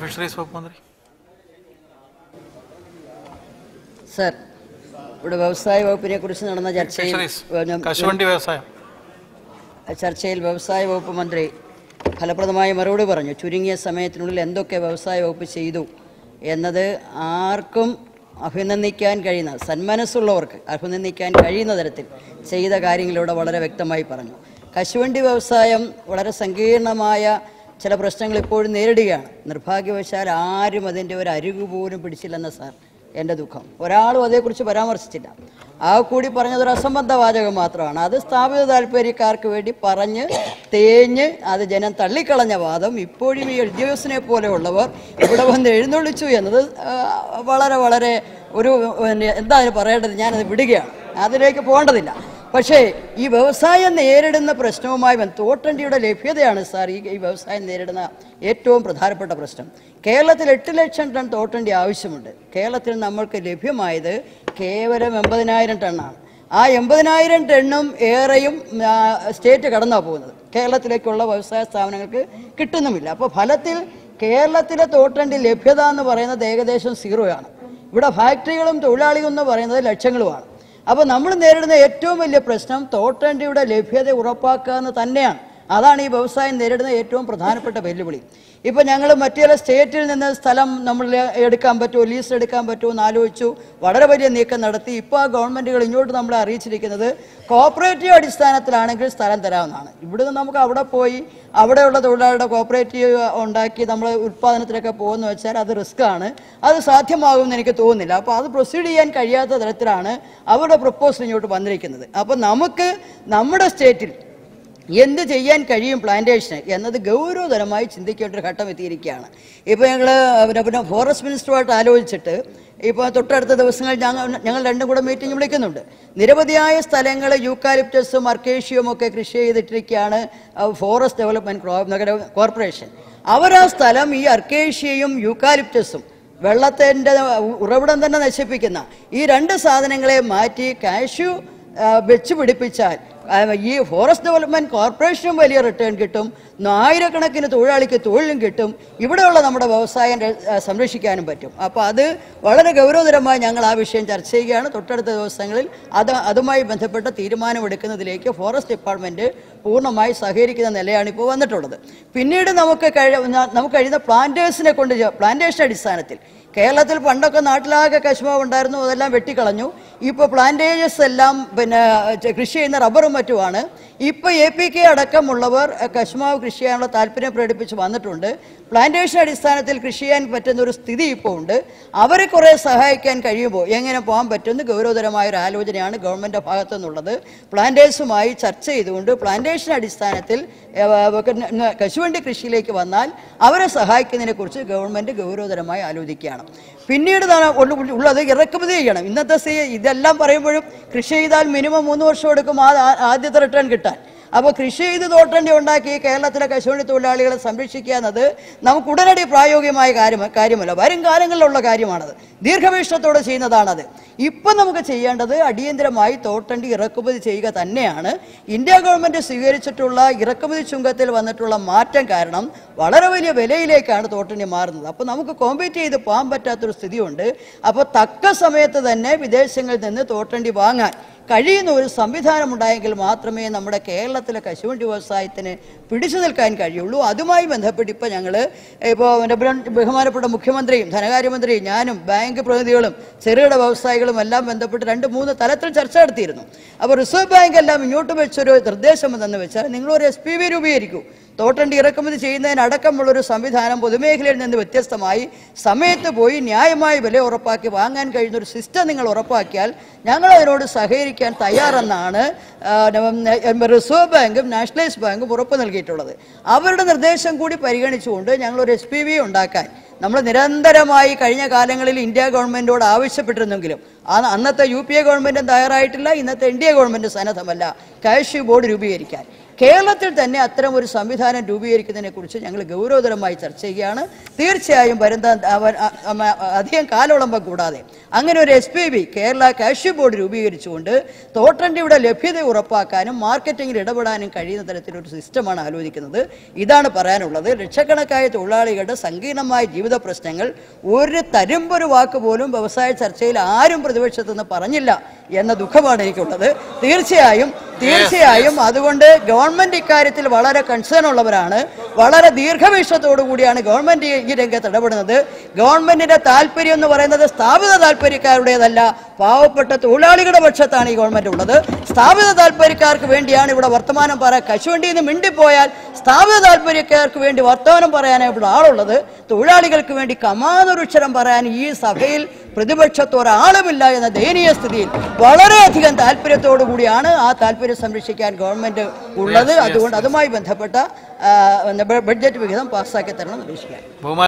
fisheries വകുപ്പ് മന്ത്രി sir ഇവിടെ വ്യവസായ വകുപ്പിനെ കുറിച്ച് നടന്ന ചർച്ചയിൽ ഫിഷറീസ് ഏഹ്, കശുവണ്ടി വ്യവസായം ചർച്ചയിൽ വ്യവസായ വകുപ്പ് മന്ത്രി ഫലപ്രദമായ മറുപടി പറഞ്ഞു ചുരുങ്ങിയ സമയത്തിനുള്ളിൽ എന്തൊക്കെ വ്യവസായ വകുപ്പ് ചെയ്തു എന്നത് ആർക്കും അഭിനന്ദിക്കാൻ കഴിയുന്ന സന്മനസ്സുള്ളവർക്ക് അഭിനന്ദിക്കാൻ കഴിയുന്ന തരത്തിൽ ചെയ്ത കാര്യങ്ങളിലൂടെ വളരെ വ്യക്തമായി പറഞ്ഞു കശുവണ്ടി വ്യവസായം വളരെ സങ്കീർണമായ ചില പ്രശ്നങ്ങൾ ഇപ്പോഴും നേരിടുകയാണ് നിർഭാഗ്യവശാൽ ആരും അതിൻ്റെ ഒരു അരുകു പോലും പിടിച്ചില്ലെന്ന സാർ എൻ്റെ ദുഃഖം ഒരാളും അതേക്കുറിച്ച് പരാമർശിച്ചില്ല ആ കൂടി പറഞ്ഞത് ഒരു അസംബന്ധ വാചകം മാത്രമാണ് അത് സ്ഥാപിത താല്പര്യക്കാർക്ക് വേണ്ടി പറഞ്ഞ് തേഞ്ഞ് അത് ജനം തള്ളിക്കളഞ്ഞ വാദം ഇപ്പോഴും ഈ ഉദ്യോഗസ്ഥനെ പോലെയുള്ളവർ ഇവിടെ വന്ന് എഴുന്നള്ളിച്ചു എന്നത് ആ, വളരെ വളരെ ഒരു പിന്നെ എന്താ അതിന് പറയേണ്ടത് ഞാനത് വിടുകയാണ് അതിലേക്ക് പോകേണ്ടതില്ല പക്ഷേ ഈ വ്യവസായം നേരിടുന്ന പ്രശ്നവുമായി ബന്ധ- തോട്ടണ്ടിയുടെ ലഭ്യതയാണ് സാർ ഈ ഈ വ്യവസായം നേരിടുന്ന ഏറ്റവും പ്രധാനപ്പെട്ട പ്രശ്നം കേരളത്തിൽ എട്ട് ലക്ഷം ടൺ തോട്ടണ്ടി ആവശ്യമുണ്ട് കേരളത്തിൽ നമ്മൾക്ക് ലഭ്യമായത് കേവലം എൺപതിനായിരം ടണ്ണാണ് ആ എൺപതിനായിരം ടണ്ണും ഏറെയും ആ, സ്റ്റേറ്റ് കടന്നാണ് പോകുന്നത് കേരളത്തിലേക്കുള്ള വ്യവസായ സ്ഥാപനങ്ങൾക്ക് കിട്ടുന്നുമില്ല അപ്പോൾ ഫലത്തിൽ കേരളത്തിലെ തോട്ടണ്ടി ലഭ്യത എന്ന് പറയുന്നത് ഏകദേശം സീറോയാണ് ഇവിടെ ഫാക്ടറികളും തൊഴിലാളികളും എന്ന് പറയുന്നത് ലക്ഷങ്ങളുമാണ് അപ്പോൾ നമ്മൾ നേരിടുന്ന ഏറ്റവും വലിയ പ്രശ്നം തോട്ടണ്ടിയുടെ ലഭ്യത ഉറപ്പാക്കുക എന്ന് തന്നെയാണ് അതാണ് ഈ വ്യവസായം നേരിടുന്ന ഏറ്റവും പ്രധാനപ്പെട്ട വെല്ലുവിളി ഇപ്പോൾ ഞങ്ങൾ മറ്റു ചില സ്റ്റേറ്റിൽ നിന്ന് സ്ഥലം നമ്മൾ എടുക്കാൻ പറ്റുമോ ലീസ് എടുക്കാൻ പറ്റുമോ എന്ന് ആലോചിച്ചു വളരെ വലിയ നീക്കം നടത്തി ഇപ്പോൾ ആ ഗവൺമെൻറ്റുകൾ ഇങ്ങോട്ട് നമ്മളെ അറിയിച്ചിരിക്കുന്നത് കോപ്പറേറ്റീവ് അടിസ്ഥാനത്തിലാണെങ്കിൽ സ്ഥലം തരാവുന്നതാണ് ഇവിടുന്ന് നമുക്ക് അവിടെ പോയി അവിടെയുള്ള തൊഴിലാളിയുടെ കോപ്പറേറ്റീവ് ഉണ്ടാക്കി നമ്മൾ ഉൽപ്പാദനത്തിലൊക്കെ പോകുന്ന വെച്ചാൽ അത് റിസ്ക് ആണ് അത് സാധ്യമാകുമെന്ന് എനിക്ക് തോന്നുന്നില്ല അപ്പോൾ അത് പ്രൊസീഡ് ചെയ്യാൻ കഴിയാത്ത തരത്തിലാണ് അവരുടെ പ്രപ്പോസൽ ഇങ്ങോട്ട് വന്നിരിക്കുന്നത് അപ്പോൾ നമുക്ക് നമ്മുടെ സ്റ്റേറ്റിൽ എന്ത് ചെയ്യാൻ കഴിയും പ്ലാന്റേഷന് എന്നത് ഗൗരവതരമായി ചിന്തിക്കേണ്ട ഒരു ഘട്ടം എത്തിയിരിക്കുകയാണ് ഇപ്പോൾ ഞങ്ങൾ പിന്നെ പിന്നെ ഫോറസ്റ്റ് മിനിസ്റ്ററുമായിട്ട് ആലോചിച്ചിട്ട് ഇപ്പോൾ തൊട്ടടുത്ത ദിവസങ്ങളിൽ ഞങ്ങൾ ഞങ്ങൾ രണ്ടും കൂടെ മീറ്റിംഗ് വിളിക്കുന്നുണ്ട് നിരവധിയായ സ്ഥലങ്ങൾ യൂക്കാലിപ്റ്റസും അർക്കേഷ്യയും ഒക്കെ കൃഷി ചെയ്തിട്ടിരിക്കുകയാണ് അഹ് ഫോറസ്റ്റ് ഡെവലപ്മെൻറ്റ് ക്രോ- നഗര കോർപ്പറേഷൻ അവർ ആ സ്ഥലം ഈ അർക്കേഷ്യയും യൂക്കാലിപ്റ്റസും വെള്ളത്തിൻ്റെ ഉറവിടം തന്നെ നശിപ്പിക്കുന്ന ഈ രണ്ട് സാധനങ്ങളെ മാറ്റി കാഷ്യൂ ആ, വെച്ച് പിടിപ്പിച്ചാൽ ആ, ഈ ഫോറസ്റ്റ് ഡെവലപ്മെന്റ് കോർപ്പറേഷനും വലിയ റിട്ടേൺ കിട്ടും ആയിരക്കണക്കിന് തൊഴിലാളിക്ക് തൊഴിലും കിട്ടും ഇവിടെയുള്ള നമ്മുടെ വ്യവസായം ര- ആ, സംരക്ഷിക്കാനും പറ്റും അപ്പോൾ അത് വളരെ ഗൗരവതരമായി ഞങ്ങൾ ആ വിഷയം ചർച്ച ചെയ്യുകയാണ് തൊട്ടടുത്ത ദിവസങ്ങളിൽ അത് അതുമായി ബന്ധപ്പെട്ട തീരുമാനമെടുക്കുന്നതിലേക്ക് ഫോറസ്റ്റ് ഡിപ്പാർട്ട്മെന്റ് പൂർണ്ണമായി സഹകരിക്കുന്ന നിലയാണ് ഇപ്പോൾ വന്നിട്ടുള്ളത് പിന്നീട് നമുക്ക് കഴി നമുക്ക് കഴിയുന്ന പ്ലാന്റേഴ്സിനെ കൊണ്ട് ചെ- പ്ലാന്റേഷൻ അടിസ്ഥാനത്തിൽ കേരളത്തിൽ പണ്ടൊക്കെ നാട്ടിലാകെ കശുമാവ് ഉണ്ടായിരുന്നു അതെല്ലാം വെട്ടിക്കളഞ്ഞു ഇപ്പോൾ പ്ലാന്റേജസ് എല്ലാം പിന്നെ ചെ- കൃഷി ചെയ്യുന്ന റബ്ബറും മറ്റുമാണ് ഇപ്പോൾ എ പി കെ അടക്കമുള്ളവർ അഹ്, കശുമാവ് കൃഷി ചെയ്യാനുള്ള താല്പര്യം പ്രകടിപ്പിച്ച് വന്നിട്ടുണ്ട് പ്ലാന്റേഷൻ അടിസ്ഥാനത്തിൽ കൃഷി ചെയ്യാൻ പറ്റുന്ന ഒരു സ്ഥിതി ഇപ്പോൾ ഉണ്ട് അവരെ കുറേ സഹായിക്കാൻ കഴിയുമ്പോൾ എങ്ങനെ പോകാൻ പറ്റുമെന്ന് ഗൗരവതരമായ ഒരു ആലോചനയാണ് ഗവൺമെൻറ് ഭാഗത്തു നിന്നുള്ളത് പ്ലാന്റേഴ്സുമായി ചർച്ച ചെയ്തുകൊണ്ട് പ്ലാന്റേഷൻ അടിസ്ഥാനത്തിൽ ഏഹ്, ക- കശുവണ്ടി കൃഷിയിലേക്ക് വന്നാൽ അവരെ സഹായിക്കുന്നതിനെ കുറിച്ച് ഗവൺമെൻറ് ഗൗരവതരമായി ആലോചിക്കുകയാണ് പിന്നീട് താണ് ഉള്ള- ഉള്ളത് ഇറക്കുമതി ചെയ്യണം ഇന്നത്തെ സി ഇതെല്ലാം പറയുമ്പോഴും കൃഷി ചെയ്താൽ മിനിമം മൂന്ന് വർഷം എടുക്കും ആ ആ- ആദ്യത്തെ റിട്ടേൺ കിട്ടാൻ അപ്പോൾ കൃഷി ചെയ്ത് തോട്ടണ്ടി ഉണ്ടാക്കി കേരളത്തിലെ കശുവണ്ടി തൊഴിലാളികളെ സംരക്ഷിക്കുക എന്നത് നമുക്ക് ഉടനടി പ്രായോഗികമായ കാര്യം കാര്യമല്ല വരും കാലങ്ങളിലുള്ള കാര്യമാണത് ദീർഘവീക്ഷണത്തോടെ ചെയ്യുന്നതാണത് ഇപ്പം നമുക്ക് ചെയ്യേണ്ടത് അടിയന്തരമായി തോട്ടണ്ടി ഇറക്കുമതി ചെയ്യുക തന്നെയാണ് ഇന്ത്യ ഗവൺമെൻറ് സ്വീകരിച്ചിട്ടുള്ള ഇറക്കുമതി ചുങ്കത്തിൽ വന്നിട്ടുള്ള മാറ്റം കാരണം വളരെ വലിയ വിലയിലേക്കാണ് തോട്ടണ്ടി മാറുന്നത് അപ്പോൾ നമുക്ക് കോമ്പീറ്റ് ചെയ്ത് പോകാൻ പറ്റാത്തൊരു സ്ഥിതിയുണ്ട് അപ്പോൾ തക്ക സമയത്ത് തന്നെ വിദേശങ്ങളിൽ നിന്ന് തോട്ടണ്ടി വാങ്ങാൻ കഴിയുന്ന ഒരു സംവിധാനം ഉണ്ടായെങ്കിൽ മാത്രമേ നമ്മുടെ കേരളത്തിലെ കശുവണ്ടി വ്യവസായത്തിന് പിടിച്ചു നിൽക്കാൻ കഴിയുള്ളൂ അതുമായി ബന്ധപ്പെട്ട് ഇപ്പോൾ ഞങ്ങൾ ഇപ്പോൾ ബഹുമാനപ്പെട്ട മുഖ്യമന്ത്രിയും ധനകാര്യമന്ത്രിയും ഞാനും ബാങ്ക് പ്രതിനിധികളും ചെറുകിട വ്യവസായികളും എല്ലാം ബന്ധപ്പെട്ട് രണ്ട് മൂന്ന് തലത്തിൽ ചർച്ച നടത്തിയിരുന്നു അപ്പോൾ റിസർവ് ബാങ്ക് എല്ലാം ഇങ്ങോട്ട് വെച്ചൊരു നിർദ്ദേശം എന്തെന്ന് വെച്ചാൽ നിങ്ങളൊരു എസ് പി വി രൂപീകരിക്കൂ തോട്ടണ്ടി ഇറക്കുമതി ചെയ്യുന്നതിനടക്കമുള്ളൊരു സംവിധാനം പൊതുമേഖലയിൽ നിന്ന് വ്യത്യസ്തമായി സമയത്ത് പോയി ന്യായമായ വില ഉറപ്പാക്കി വാങ്ങാൻ കഴിയുന്ന ഒരു സിസ്റ്റം നിങ്ങൾ ഉറപ്പാക്കിയാൽ ഞങ്ങൾ അതിനോട് സഹകരിക്കാൻ തയ്യാറെന്നാണ് ആ, നം- റിസർവ് ബാങ്കും നാഷണലൈസ് ബാങ്കും ഉറപ്പ് നൽകിയിട്ടുള്ളത് അവരുടെ നിർദ്ദേശം കൂടി പരിഗണിച്ചുകൊണ്ട് ഞങ്ങളൊരു എസ് പി വി ഉണ്ടാക്കാൻ നമ്മൾ നിരന്തരമായി കഴിഞ്ഞ കാലങ്ങളിൽ ഇന്ത്യ ഗവൺമെൻറ്റോട് ആവശ്യപ്പെട്ടിരുന്നെങ്കിലും ആ അന്നത്തെ യു പി എ ഗവൺമെൻറ്റും തയ്യാറായിട്ടില്ല ഇന്നത്തെ എൻ ഡി എ ഗവൺമെൻറ് സന്നദ്ധമല്ല കാഷ്യൂ ബോർഡ് രൂപീകരിക്കാൻ കേരളത്തിൽ തന്നെ അത്തരം ഒരു സംവിധാനം രൂപീകരിക്കുന്നതിനെ കുറിച്ച് ഞങ്ങൾ ഗൗരവതരമായി ചർച്ച ചെയ്യുകയാണ് തീർച്ചയായും വരുന്ന അവ- അ- അമ- അധികം കാലവിളംബം കൂടാതെ അങ്ങനെ ഒരു S P B Kerala cashew board രൂപീകരിച്ചുകൊണ്ട് തോട്ടണ്ടിയുടെ ലഭ്യത ഉറപ്പാക്കാനും മാർക്കറ്റിംഗിൽ ഇടപെടാനും കഴിയുന്ന തരത്തിലൊരു സിസ്റ്റമാണ് ആലോചിക്കുന്നത് ഇതാണ് പറയാനുള്ളത് ലക്ഷക്കണക്കായ തൊഴിലാളികളുടെ സങ്കീർണമായ ജീവിത പ്രശ്നങ്ങൾ ഒരു തരുമ്പൊരു വാക്ക് പോലും വ്യവസായ ചർച്ചയിൽ ആരും പ്രതിപക്ഷത്ത് നിന്ന് പറഞ്ഞില്ല എന്ന ദുഃഖമാണ് എനിക്കുള്ളത് തീർച്ചയായും തീർച്ചയായും അതുകൊണ്ട് ഗവൺമെന്റ് ഇക്കാര്യത്തിൽ വളരെ കൺസേൺ ഉള്ളവരാണ് വളരെ ദീർഘവീക്ഷണത്തോടു കൂടിയാണ് ഗവൺമെന്റ് ഈ- ഈ രംഗത്ത് ഇടപെടുന്നത് ഗവൺമെന്റിന്റെ താല്പര്യം എന്ന് പറയുന്നത് സ്ഥാപിത താല്പര്യക്കാരുടേതല്ല പാവപ്പെട്ട തൊഴിലാളികളുടെ പക്ഷത്താണ് ഈ ഗവൺമെന്റ് ഉള്ളത് സ്ഥാപിത താല്പര്യക്കാർക്ക് വേണ്ടിയാണ് ഇവിടെ വർത്തമാനം പറയാൻ കശുവണ്ടിയിൽ നിന്ന് മിണ്ടിപ്പോയാൽ സ്ഥാപിത താല്പര്യക്കാർക്ക് വേണ്ടി വർത്തമാനം പറയാനാണ് ഇവിടെ ആളുള്ളത് തൊഴിലാളികൾക്ക് വേണ്ടി കമാതൊരുക്ഷരം പറയാൻ ഈ സഭയിൽ പ്രതിപക്ഷത്ത് ഒരാളുമില്ല എന്ന ദയനീയ സ്ഥിതിയിൽ വളരെയധികം താല്പര്യത്തോടു കൂടിയാണ് ആ താല്പര്യം സംരക്ഷിക്കാൻ ഗവൺമെന്റ് ഉള്ളത് അതുകൊണ്ട് അതുമായി ബന്ധപ്പെട്ട ആ, ബഡ്ജറ്റ് വിഹിതം പാസ്സാക്കി തരണം എന്ന് അപേക്ഷിക്കാം ബഹുമാന